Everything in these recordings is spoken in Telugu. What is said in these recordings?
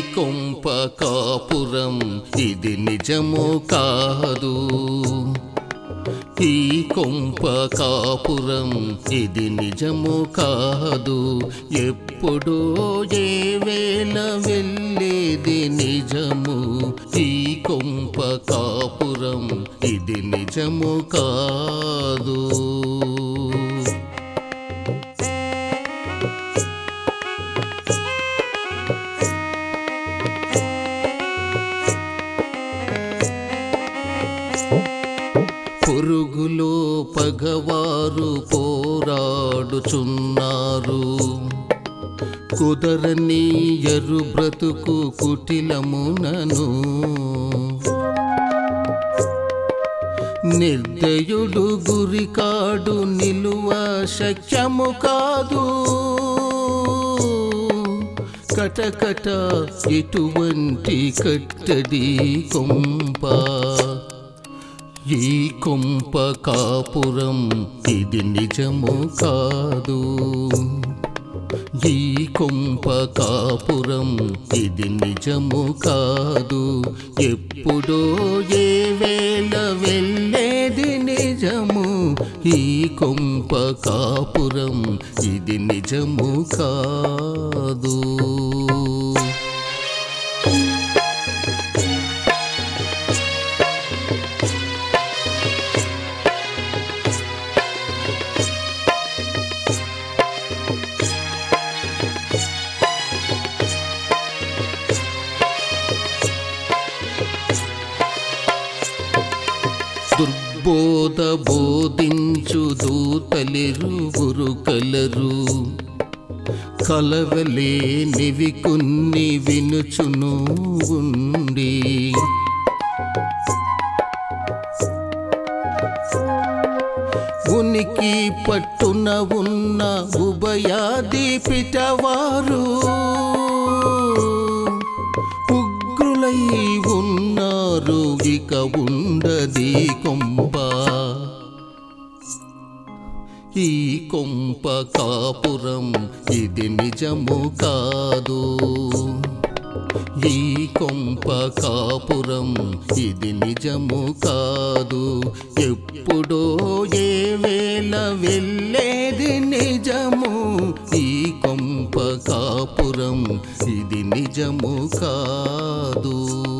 కొంప కాపురం ఇది నిజము కాదు ఈ కొంప కాపురం ఇది నిజము కాదు ఎప్పుడో ఏ వేళ వెళ్ళేది నిజము ఈ కొంప కాపురం ఇది నిజము కాదు పొరుగులో పగవారు పోరాడుచున్నారు కుదరని ఎరు బ్రతుకు కుటిలమునను నిర్దయుడు గురికాడు నిలువ శక్యము కాదు కటకట ఇటువంటి కట్టడి కొంప ఈ కొంప కాపురం ఇది నిజము కాదు ఈ కొంప కాపురం ఇది నిజము కాదు ఎప్పుడో ఏ వేళ వెళ్ళేది నిజము ఈ కొంప కాపురం ఇది నిజము కాదు దుర్బోధ బోధించు దూతలిరువురు కలరు కలవలే నివి కొన్ని వినుచును ఉండి ఉనికి పట్టున ఉన్న ఉభయాదీపిటవారు ఉగ్రులై ఉన్నారు ఇక ఉండది కొంప ఈ కొంప కాపురం ఇది నిజము కాదు ఈ కొంప కాపురం ఇది నిజము కాదు ఎప్పుడో ఏ వేళ వెళ్ళేది నిజము ఈ కొంప కాపురం ఇది నిజము కాదు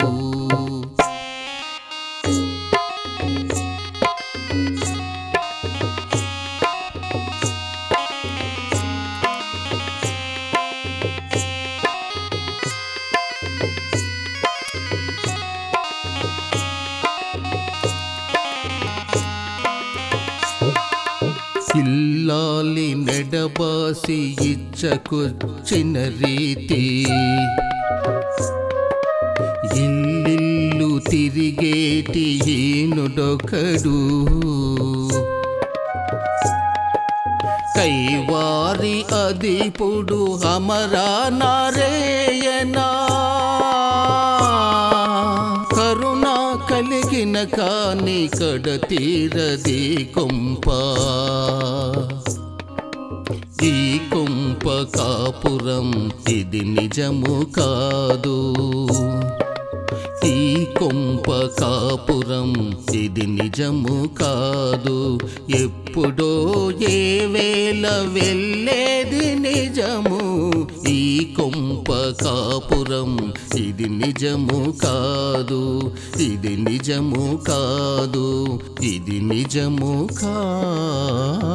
ఇల్లాలి నెడబాసి ఇచ్చకొచ్చిన రీతి ఇల్లిల్లు తిరిగేటి ఈనుడొకడు కైవారి అదిపుడు అమరా నారేయనా కరుణ కలిగిన కాని కడ తీరది కొంప ఈ కొంప కాపురం ఇది నిజము కాదు ఈ కొంప కాపురం ఇది నిజము కాదు ఎప్పుడో ఏ వేళ వెళ్ళేది నిజము ఈ కొంప కాపురం ఇది నిజము కాదు ఇది నిజము కాదు ఇది నిజము కాదు